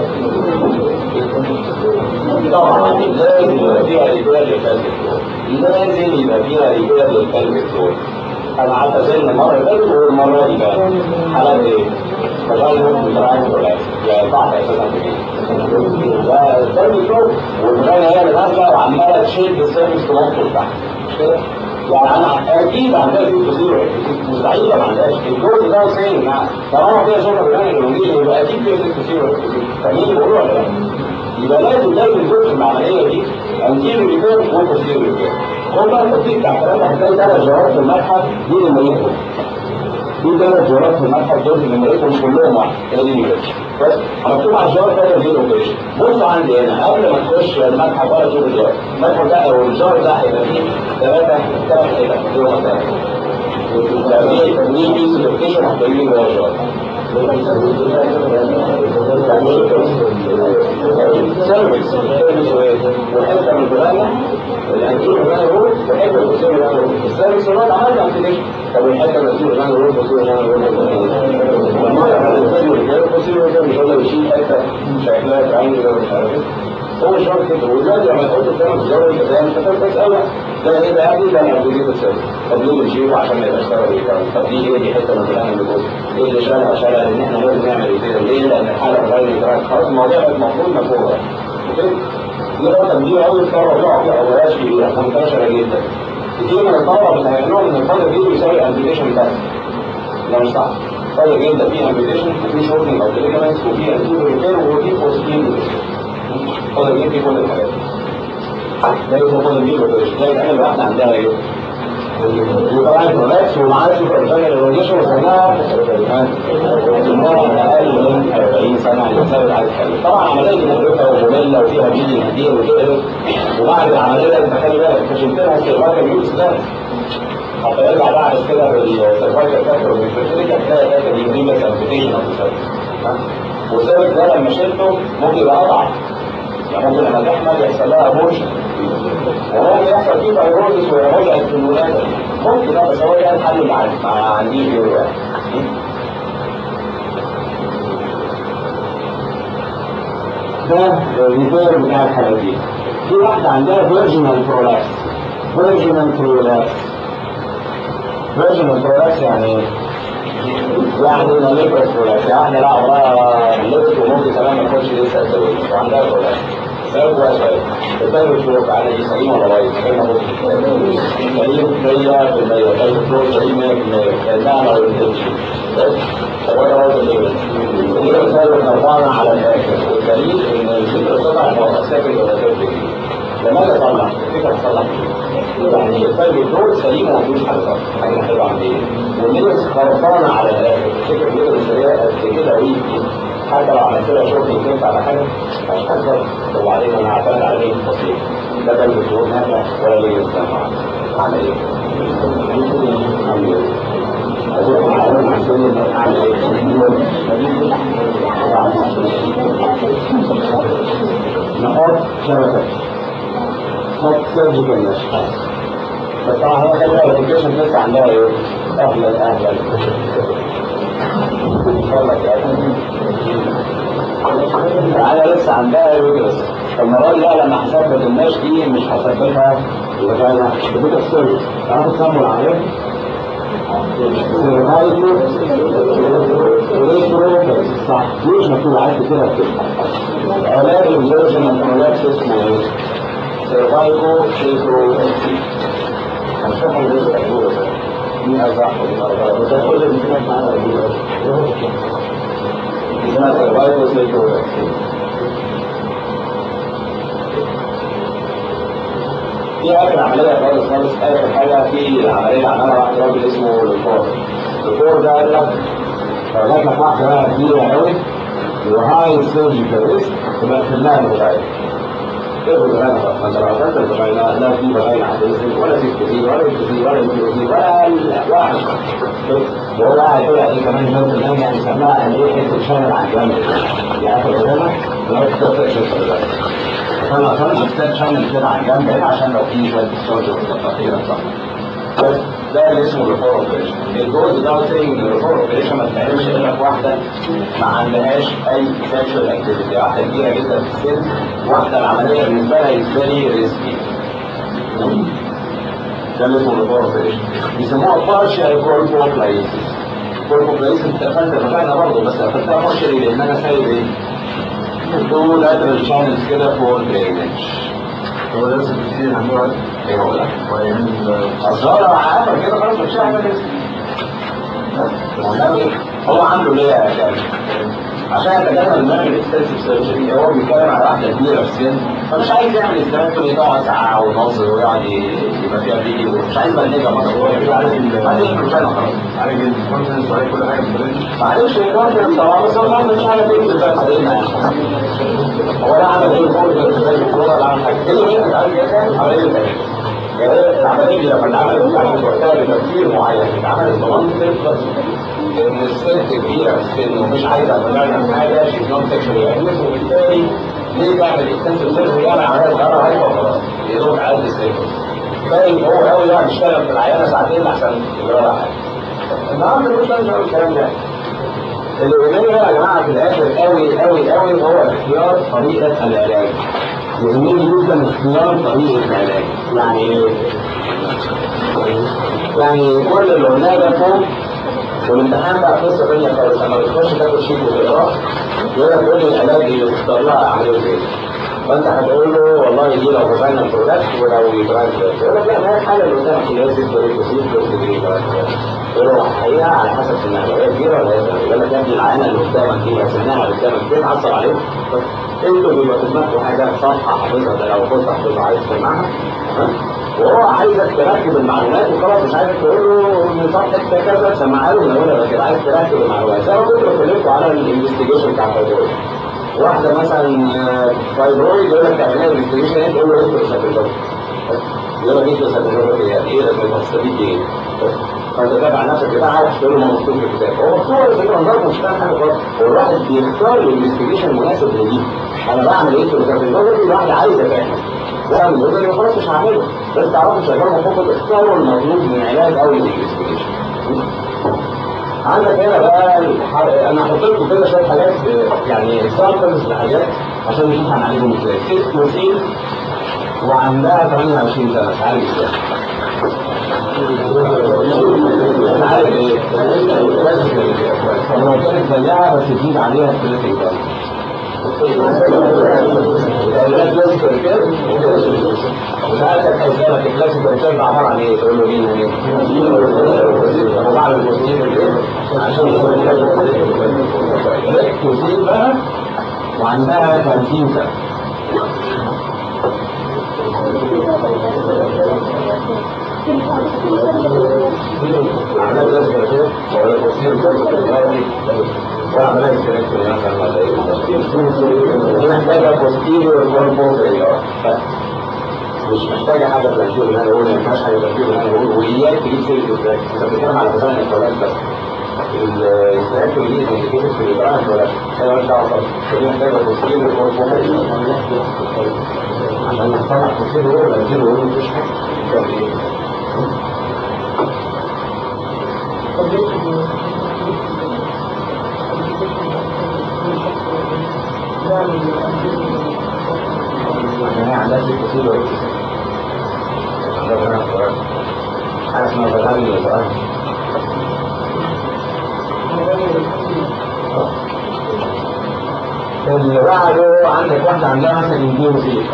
طبعا لازم يبقى فيها ريبير للفالك لازم يبقى فيها ريبير للفالك انا قعدت اسال المره اللي فاتت والمره دي بقى حالات ايه؟ فجأة ممكن تراعي ولا يعني صعب اساسا ده السيرفيس فوق والمغنى هي اللي نازله وعماله تشد السيرفيس تنط تحت مش كده؟ يعني انا اكيد عندها في تصوير مستحيل ما عندهاش الجزء ده سين طالما فيها شغل في الانجليزي يبقى اكيد في تصوير فاهمين بقول ولا لا؟ يبقى لازم لازم الجزء العمليه دي انتيريور ريبير وبوستيريور ريبير خد بقى التطبيق بتاع الكلام ده هتلاقي ثلاث جوارات في المتحف دي نمرتهم دي ثلاث جوارات في المتحف دول نمرتهم كلهم واحد هي دي نمرتهم بس مكتوب على الجوار ثلاثة دي اوبريشن بص عندي هنا قبل ما تخش المتحف ولا تشوف الجوار المتحف ده او الجوار ده هيبقى فيه ثلاثة ثلاث حتت دول ثلاثة دي بيس لوكيشن هتلاقيه جوه الجوار سيرفيس سيرفيس وحته من البلانة الانتير بلانة رول وحته من الكوسير بلانة رول السيرفيس رول عملنا ابليكيشن طب والحته من الكوسير بلانة رول الكوسير بلانة رول والمرة على الكوسير بلانة الكوسير بلانة مش قادر يشيل حته شكلها تعين كده مش عارف هو شرط كده ودلوقتي لما تحط الكلام في الجو انت فاهم انت فاهم كويس قوي ده ايه ده عادي ده انا ابليكيشن السيرفيس طب ليه بنشيله عشان ما يبقاش سبب الكلام طب دي ايه دي حته من البلانة اللي جوه ايه اللي شالها شالها ان احنا لازم نعمل ايه ليه لان الحاله غير ادراك خلاص المواضيع بقت مفروض مفهومه اوكي دي نقطه كبيره قوي الطلبه بيقعوا فيها اوراش كبيره منتشره جدا كتير من الطلبه بيتهيألهم ان الفاضل دي يساوي امبيتيشن بس لا مش صح فاضل جدا في امبيتيشن وفي شورتنج او ديليجمنتس وفي انتيرو ريبير وفي بوستين فاضل جدا في كل الحاجات ده اسمه فاضل جدا ده الحاجه الواحده عندها ايه؟ وطبعا الرولكس ومعاه سوبر فاينل الروليشن وصلناها سنها اقل من 40 سنه على حساب العدد الحالي طبعا عمليه مكلفه وممله وفيها فيديو كتير وكده وبعد العمليه انت خلي بالك اكتشفت لها السيرفايكال يوز ده حتى يرجع بعد كده بالسيرفايكال فاكتور والفيرتيليتي هتلاقي فاكر يجريبس امبيتيشن اوف والسيرفس ده لما شلته ممكن يبقى اضعف يعني ممكن لما تحمل يحصل لها ابورشن وممكن يحصل فيه فايروزس ويرجع في الولاده ممكن اه بس هو ده الحل اللي عندي ما عنديش غيره يعني ده الريفير بتاع الحالة دي في واحدة عندها فيرجنال برولابس فيرجنال برولابس فيرجنال برولابس يعني يعني ماليبرس برولابس يعني لا عمرها لبس وممكن كمان ما تكونش لسه اتزوجت وعندها برولابس سبب كويس شوية الباب الفلوك على دي سليم ولا بايظ؟ سليم 100% طيب الفلوك سليم 100% لأنها ما بتنزلش طب وأنا برضه ليه؟ اللي بسبب نرفعنا على الآخر والدليل إن الفكرة طلع هو ساكن ولا ساكن لما اجي اطلع الفكره اطلع يعني الفرد دول سليم وما فيهوش حاجه غلط حاجه حلوه عندي والناس خربانه على الاخر الفكره دي البشريه قد كده ويك حتى لو عملت لها شغل كيف على حاجه مش حاجه غلط وبعدين انا هعتمد على ايه التصريف لا ده الدكتور نافع ولا ليه الجامعه اعمل ايه؟ اعمل ايه؟ اعمل ايه؟ نحط شبكه نحط سيرجيكال نشاط بس طبعا هو خلي الابلكيشن لسه عندها ايه؟ اهلا اهلا انا لسه عندها يوجرس المره دي بقى لما هثبت الناش دي مش هثبتها يبقى انا هثبتها في سيرفيس تعرفوا تسموا العمليه؟ صح ليش مكتوب عايز كده علاج الفيرجن انترولابس اسمه ايه؟ سيرفايكو شيكرو هنشوف الجزء الاول دي ازاح ودي مرة بس كل اللي سمعت معانا دي اسمها سيرفايكو شيكرو في اخر عمليه خالص خالص اخر حاجه في عمليه عملها واحد راجل اسمه لوكور لوكور ده قال لك لو جات لك واحده بقى كبيره قوي وهاي سيرجيكال ريسك تبقى اقفل لها الغدايه اقفل الغدايه خلاص ما انت لو قفلت الغدايه لا لا في غدايه عاديه ولا في كتير ولا في كتير ولا في كتير ولا ولا حاجه وهو قاعد يقول ايه كمان جنب النام يعني سماها ان ايه حته شامل على الجنب يعني اخر قدامك لو تستطيع تشوف الغدايه فانا عشان محتاج شامل كده على الجنب هنا عشان لو في شويه ديسشارج وتطهير صح بس ده اللي اسمه الريفور اوبريشن الجزء ده سينج الريفور اوبريشن ما بتعملش الا في واحده ما عندهاش اي سيكشوال اكتيفيتي واحده كبيره جدا في السن واحده العمليه بالنسبه لها فيري ريسكي ده اللي اسمه الريفور اوبريشن بيسموها بارشال كوربوكلايسيس كوربوكلايسيس انت قفلت المكانه برضه بس قفلتها بارشالي لان انا سايب ايه؟ تو لاترال شانلز كده فور درينج هو ده لسه كتير عندنا ايه هو ده؟ ويعني أصغر عامل كده خلاص مش هعمل والنبي هو عامله ليه يا كامل؟ عشان يتجنب انه يعمل اكستنسيف سيرجري هو بيتكلم على واحده كبيره في السن فمش عايز يعمل استراكتومي يقعد ساعه ونص ويقعد يبقى فيها فيديو مش عايز بلنجه مره هو عايز عايز يعمل روتانا خلاص عارف الكونفرنس وعارف كل حاجه في البرنامج معلش الكونفرنس طبعا بس هو مش عارف ايه بقى سرينا هو ده عمل ايه الكونفرنس زي الكورونا اللي عمل حاجه ايه اللي ممكن عارف ايه عمليه التاريخ العمليه دي لما اتعملت اتعملت وقتها بتفكير معين اتعملت بمنطق ان الست كبيره في السن ومش عايزه تعمل حاجه شيز نوت سيكشوالي اكتف وبالتالي ليه تعمل اكستنسيف سيرجري يعني عمليه صغيره هايفه وخلاص يدوق على قد السيرجري باين هو قوي يقعد يشتغل في العياده ساعتين عشان يجرى لها حاجه النهارده مش لازم اقول الكلام ده اللي يهمني بقى يا جماعه في الاخر قوي قوي قوي هو اختيار طريقه العلاج يهمني جدا اختيار طريقه العلاج يعني ايه؟ يعني كل اللي قلناه ده فوق والامتحان بقى قصه ثانيه خالص لما بتخش تاخد شيك وتقراه يقول لك قول لي العلاج اللي تختار لها عمليه ايه؟ فانت هتقول له والله دي لو فاينل برودكت ولو يبراند يقول لك لا ما هي الحاله اللي قدامك اللي هي ست وريك وسيط فيرست ديجري يقول له الحقيقه على حسب سنها لو هي كبيره ولا هي صغيره يقول لك يا ابني العينه اللي قدامك دي لو سنها اللي قدامك فين اثر عليك انتوا بيبقى في دماغكم حاجه صفحه حافظها ده لو كنت حافظها عايز تسمعها وهو عايزك تركب المعلومات وخلاص مش عايزك تقول له ان صفحه كذا تسمعها له من اولها لكن عايز تركب المعلومات زي ما كنت بكلمكم على الانفستيجيشن بتاع الفايبرويد واحده مثلا فايبرويد يقول لك تعمل لها انفستيجيشن ايه تقول له ايه سابيلوبي يقول لك ايه سابيلوبي يعني ايه لازم تستفيد ايه فانت تابع نفسك كده عارف تقول له مكتوب في الكتاب هو مكتوب على فكره نظرته مش فاهم حاجه خالص هو الواحد بيختار الانفستيجيشن المناسب لدي انا بعمل ايه في النظري الواحد عايز افهم بعمل نظري خلاص مش هعمله بس تعرفوا شغال مخطط اختاروا المطلوب من علاج او الانفستيجيشن عندك هنا بقى الح- انا هحط لكم كده شويه حاجات آه، يعني اكزامبلز لحاجات عشان نشوف هنعالجهم ازاي ست وسيل وعندها 28 سنه تعالج ازاي عارف ايه؟ لو كانت زيها بس تزيد عليها ستريسنج بقى الكلاسيك ريكيرد وسألتك هيسألك الكلاسيك ريكيرد عبارة عن ايه؟ تقول له مين ومين؟ انا بعمل المسلمين ليه؟ عشان تسيب بقى وعندها 50 سنة عملت لازم كده ولا تصير وعملت سلكت مثلا ولا ايه دي محتاجه بوستيريور كوربوس مش محتاجه حاجه تركيب اللي انا بقوله ما ينفعش حاجه تركيب اللي انا بقوله واياك تجيب سيره ازاي انت بتتكلم على مثلا الفولات بس الكلام اللي اللي كده في الإدراك ولا أنا مش دعوة خالص فدي محتاجة تفصيل الكوربو عشان نطلع تفصيل هو ولا نجيله هو مفيش حاجة عشان هي عندها ست تفصيل ولا عندها حاجة اسمها بغالي الإدراك اللي بعده عندك واحدة عندها مثلا انتيرو فيه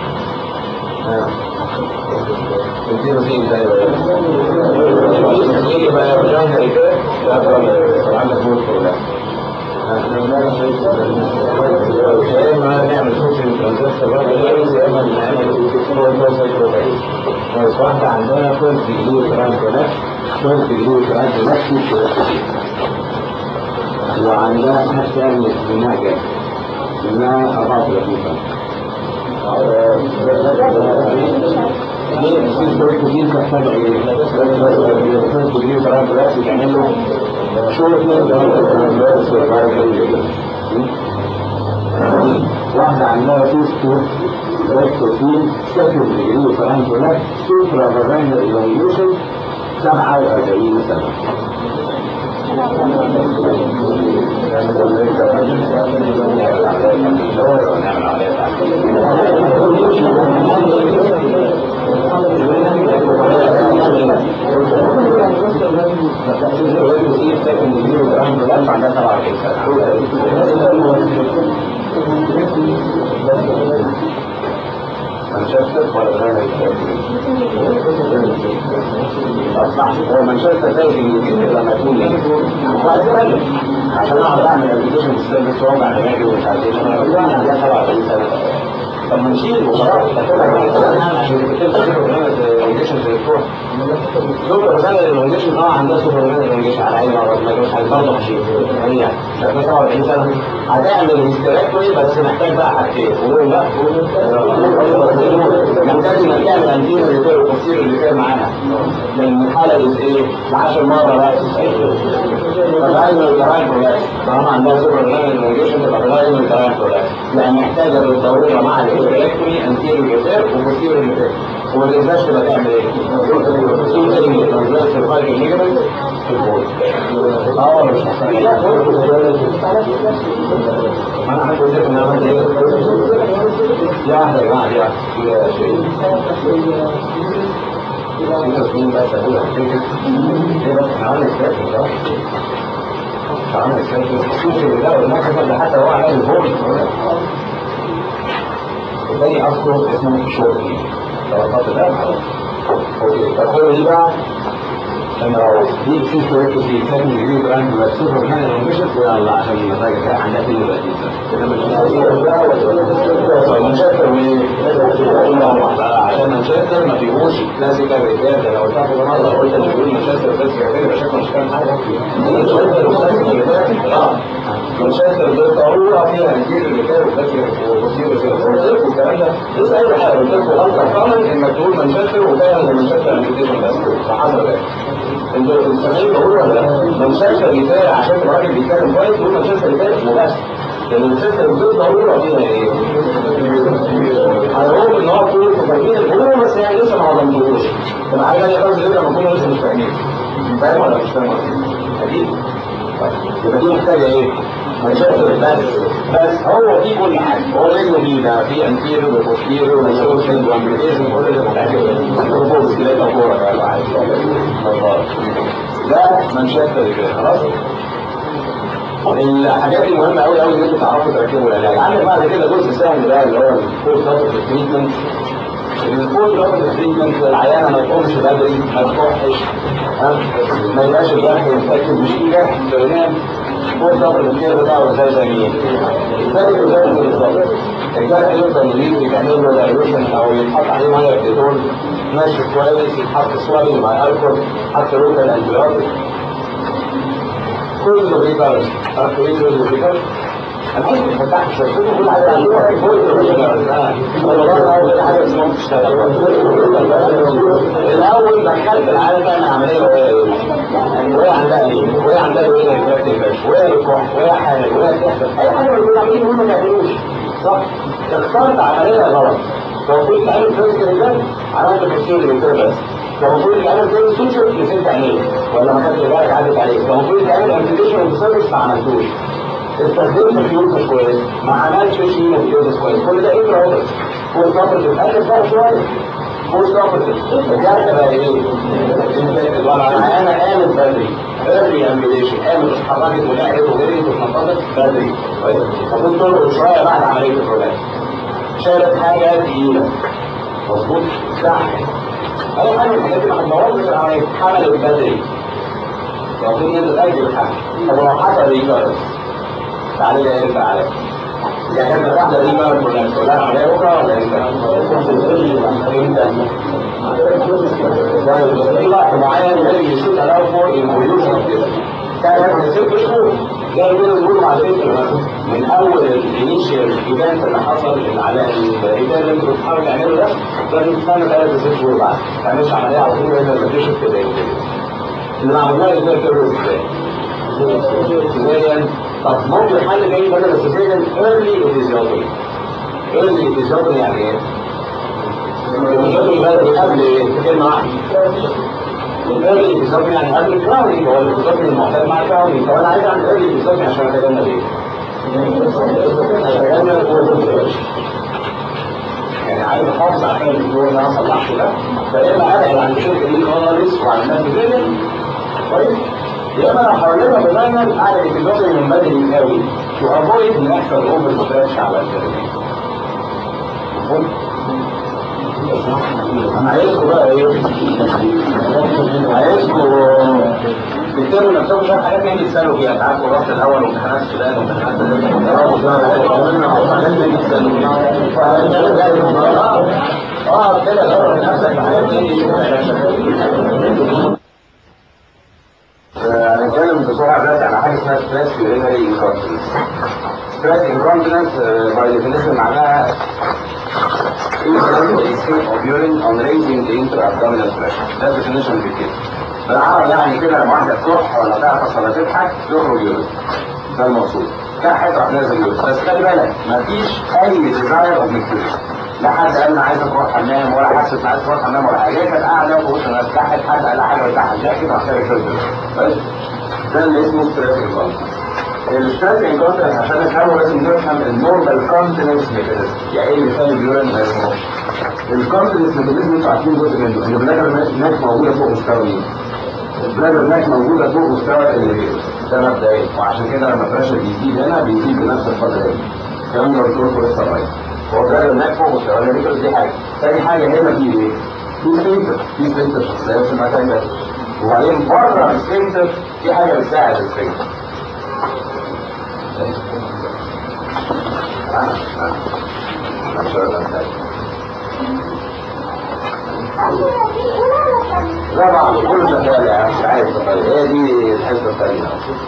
انتيرو فيه ازاي بقى؟ يجي بقى رجعنا كده لا طبعا عندك موت ولا يا اما نعمل سوشيال ترانزستور بقى يا اما نعمل بس واحدة عندها فيرست ديجري ترانزستور فيرست ديجري ترانزستور وعندها حاجة ثانية اسمها كام؟ اسمها 34 سنة. ليه السيس بروك دي تحتاج ايه؟ الفيرست ديجري ترانزستور تعمل له شورت واحدة عندها سيستو ريكتوفين سكند ديجري ترانزستور سوبرا فاجينال إلونجيشن 47 سنة. مانشستر ولا غير هو مانشستر ده الانجليزي لما يكون ايه عشان اقعد اعمل ابلكيشن في السيرفيس واوجع دماغي ومش عارف ايه انا عندي 47 سنه طب ما نشيل وخلاص عشان كتبت الانجليشن في الدكتور سوبر مثلا الانجليشن اه عندها سوبر مثلا الانجليشن على عيني وعلى راسي مش عايز برضه هشيل هي شغاله 47 سنه هتعمل هيستراكتوري بس محتاج بقى حاجتين قولوا لا محتاج انك تعمل انتير اللي والتفسير اللي كان معاها لان الحاله دي ايه 10 مره بس فغير الكلام كلها طالما عندها سوبر مثلا الانجليشن تبقى غير الكلام كلها يعني محتاجه بالضروره مع الالكتري انتير ريفير وبوستير ريفير وما تنساش تبقى تعمل ايه؟ سوترينج ترانزفير سيرفايكل ليجمنت في البول اه ولا مش محتاج انا عندي وجهه ان انا عملت ايه؟ يا واحده يا جماعه دي واحده دي شيء في تصميم بس اقول افتكر ايه بس احنا عملنا سكريبت ده عملنا سكريبت السوشيال ده والمكتب ده حتى هو عامل البول الثاني اصله اسمه شورتي طبقات ده اوكي فالحلوه دي بقى انا دي في شويه في ثاني ديجري براند ولا سوبر مان انجلش يلا عشان الراجل ده عندها 32 سنه مانشستر عشان مانشستر ما فيهوش كلاسيكال رجال ده لو تاخد مره قلت اللي بيقول مانشستر كلاسيكال رجال يبقى شكله مش فاهم حاجه مانشستر كلاسيكال اه مانشستر ده ضروره فيها كتير الرجال وكلاسيكال وبصير والكلام ده بس اي حاجه قلت لكم غلطه كمان انك تقول مانشستر وفاهم ان مانشستر انجلترا بس فحصل ده انتوا سامعين بقول ولا لا؟ مانشستر يتابع عشان الراجل بيتكلم كويس يقول مانشستر يتابع وبس لان مانشستر ده ضروره فيها ايه؟ هنقول ان هو كله فاهمين الامور بس يعني لسه ما عظمتوش طب حاجه ثانيه خالص غير لما كنا لسه مش فاهمين فاهم ولا مش فاهم؟ اكيد يبقى دي محتاجه ايه؟ مانشستر بس بس هو في كل حاجه هو لازم فيه ده في انتيريور وبوستيريور وسوشيال وامبليكيشن كل اللي محتاجه بروبوز كده يبقى كوره بقى لو عايز ده مانشستر كده خلاص الحاجات المهمه قوي قوي ان انتوا تعرفوا تركبوا العلاج عندك بعد كده جزء سهل بقى اللي هو الفور توبك تريتمنت الفور توبك تريتمنت العيانه ما تقومش بدري ما تروحش ما يبقاش الجرح ينفكر مش في جرح تمام فور توبك الكير بتاعه ازاي زي مين؟ زي بالظبط الجرح يفضل يريد يتعمل له دايلوشن او يتحط عليه ميه بديتول ماشي كويس يتحط سوالي مع الكول حتى لوكال انتيبيوتيك كله ريبالانس عارف ايه كله ريبالانس انا عايز تفتح شويه كل حاجه عندها كله ريبالانس اه حاجه اسمها بتشتغل الاول دخلت العيال تعمل عمليه وهي ايه؟ وهي عندها ايه؟ وهي عندها ايه ريفراكتيف وهي بتكح وهي حامل وهي بتحصل اي حاجه بيكونوا عاملين هم ما بيعملوش صح؟ اخترت عمليه غلط لو كنت تعمل فيزيكال ريفراكت عملت بروسيجر كده بس لو المفروض تعمل كده سوشيال نسيت تعمله ولا ما خدتش بالك عدت عليك لو المفروض تعمل ابلكيشن اوف سيرفيس ما عملتوش استخدمت فيوز كويس ما عملتش فيوز كويس كل ده ايه اوبرت فول اوبرت اخر بقى شويه فول اوبرت رجعت بقى ايه؟ ولا انا قامت بدري بدري امبيليشن قامت اتحركت ولعبت وجريت واتنططت بدري كويس فكنت ترقد شويه بعد عمليه الرولات شالت حاجه تقيله مظبوط صح اي حاجه من الحاجات دي ما هتبوظش العمليه اتحملت بدري المفروض انت تاجل الحمل طب لو حصل ريكارس تعالى لي انت عليك يعني انت واحده ريكارس ولا تقول لها عليها بكره ولا انت؟ انت بس في وقت معين لازم يشوف الاول فور انفوليوشن اوف ذس كان هيبقى ست شهور زي ما بنقول مع الفكر مثلا من اول الانيشال ايفنت اللي حصل على الايفنت اللي انت بتحاول تعمله ده لازم تستنى ثلاث ست شهور بعد ما تعملش عمليه على طول الا لما تشوف كده اللي معمولها ازاي كده ازاي؟ سيزيريان طب ممكن حل جاي بدل السيزيريان ايرلي افيزيوتري ايرلي افيزيوتري يعني ايه؟ الافيزيوتري بدل قبل ايه؟ كلمه واحده الايرلي افيزيوتري يعني قبل الكراونينج هو الافيزيوتري المعتاد مع الكراونينج طب انا عايز اعمل ايرلي افيزيوتري عشان اتجنب ايه؟ اتجنب يعني عايز احافظ على حاجه الدكتور اللي انا صلحته ده فيا اما ابعد عن الشركه دي خالص وعن الناس بتنزل كويس يا اما لو حوالينا ديزاينر قاعد يتجوز من بدري قوي تو افويد ان يحصل اوفر ستريتش على الشركه انا عايزكم بقى ايه عايزكم تكتبوا نفسكم شويه حاجات تاني تسالوا فيها انت عارفوا رحت الاول وامتحانات السودان وامتحانات اه كده جرب نفسك في حاجات تاني هنتكلم بسرعه دلوقتي على حاجه اسمها ستريس يورينري انكونتنس ستريس انكونتنس باي ديفينيشن معناها incident escape of urine on raising the intra-abdominal pressure ده definition بالكده بالعربي يعني كده لما واحده تكح ولا تعطس ولا تضحك تخرج يورين ده المقصود كحت راح نازل يورين بس خلي بالك مفيش اي ديزاير اوف ميكتوريشن لا حد قال انا عايز اروح حمام ولا حست عايز اروح حمام ولا حاجه هي كانت قاعده في وسط الناس كحت حد قال لها حاجه ولا كحت ده كده عشان يشرب بس ده اللي اسمه ستريس انكونتنس الستريس انكونتنس عشان نفهمه لازم نفهم النورمال كونتنس ميكانيزم يعني ايه اللي يخلي اليورين ما يخرجش الكونتنس ميكانيزم انتوا عارفين جزء منه ان البلادر هناك موجوده فوق مستوى مين؟ البلادر هناك موجوده فوق مستوى الليفير ده مبدئيا وعشان كده لما البريشر بيزيد هنا بيزيد بنفس القدر هنا الكلام ده قلت لكم لسه قريب هو البلادر هناك فوق مستوى الليفير دي حاجه ثاني حاجه هنا في ايه؟ في سفنكتر في سفنكتر شخصيه في المكان ده وبعدين بره السفنكتر في حاجه بتساعد السفنكتر لا بعض كل شغال يعني مش عايز تقريبا هي دي الحصه الثانيه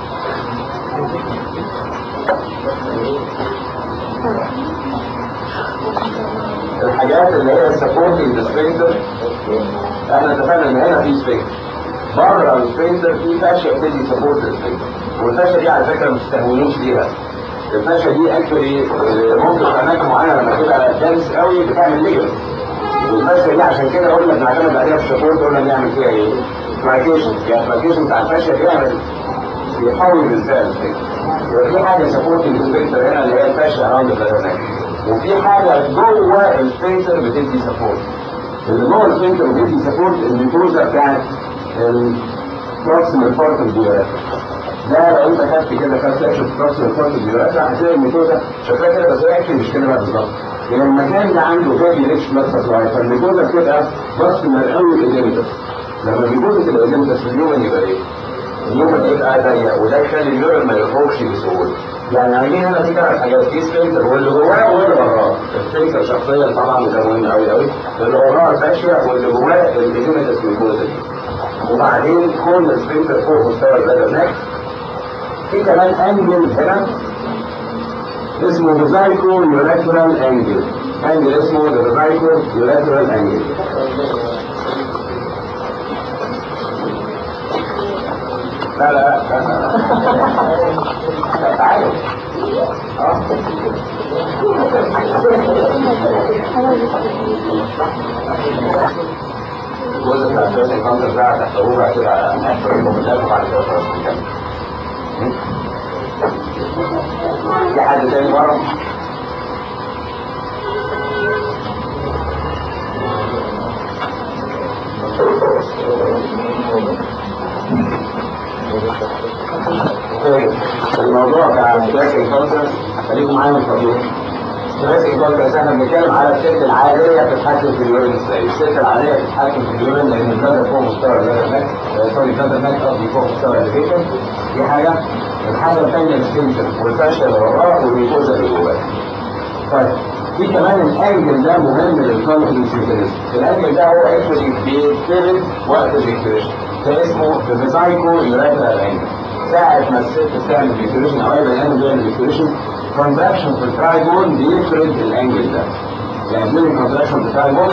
الحاجات اللي هي سبورتنج سبينتر احنا اتفقنا ان هنا في سبينتر بره السبينتر في فاشيه بتدي سبورت للسبينتر والفاشيه دي على فكره ما تستهونوش بيها الفاشيه دي اكشولي ممكن في اماكن معينه لما تبقى دانس قوي بتعمل ليجمنت والفاشيه دي عشان كده قلنا بنعتمد عليها في السبورت قلنا بنعمل فيها ايه؟ فلاكيشن يعني الفلاكيشن بتاع الفاشيه بيعمل بيحول الفعل يبقى في حاجه سبورتنج سبينتر هنا اللي هي الفاشيه اراوند البلد وفي حاجه جوه السبينتر بتدي سبورت اللي جوه السبينتر بتدي سبورت الميتوزا بتاعت البروكسيمال بارت اوف ده لو انت خدت كده خدت اكشن في البروكسيمال بارت اوف هتلاقي الميتوزا شكلها كده بس هي اكشن مش كده بقى بالظبط لان المكان ده عنده فيري ريتش بلاد سبلاي فالميتوزا بتبقى بروكسيمال قوي الايديمتس لما بيكون في الايديمتس اليومن يبقى ايه؟ اليومن يبقى ضيق وده يخلي اليورين ما يخرجش بسهوله يعني عندنا هنا في ثلاث حاجات في سفنكتر واللي جواه واللي براه السفنكتر شخصيا طبعا وده مهم قوي قوي اللي براه الفاشيا واللي جواه الليجيمنتس ميكوزا وبعدين كل السفنكتر فوق مستوى البدن نكس في كمان انجل هنا اسمه بيزايكو يوريترال انجل انجل اسمه بيزايكو يوريترال انجل لا لا لا تعالوا اه الجزء بتاع الشاشة الكونتر ده تحت ربع كده هنحفر الكومنتات وبعد كده خلاص نكمل في حد تاني بره؟ الموضوع بتاع ستريس الكونتر خليكم معايا من فضلكم ستريس الكونتر احنا بنتكلم على الست العادية بتتحكم في اليورين ازاي الست العادية بتتحكم في اليورين لان البلد فوق مستوى البلد ماك سوري البلد ماك قصدي فوق مستوى الليفيشن دي حاجة الحاجة الثانية السكنتر والفاشيا اللي وراه والميكوزا اللي جواه طيب في كمان الانجل ده مهم للكونفدنس ميكانيزم الانجل ده هو اكشولي بيتفرد وقت الاكتريشن ده اسمه الفيزايكو يوريترال انجل ساعة ما الست بتعمل ديكوريشن او اي بني ادم بيعمل ديكوريشن كونتراكشن في الترايبون بيفرد الانجل ده يعني during contraction في الترايبون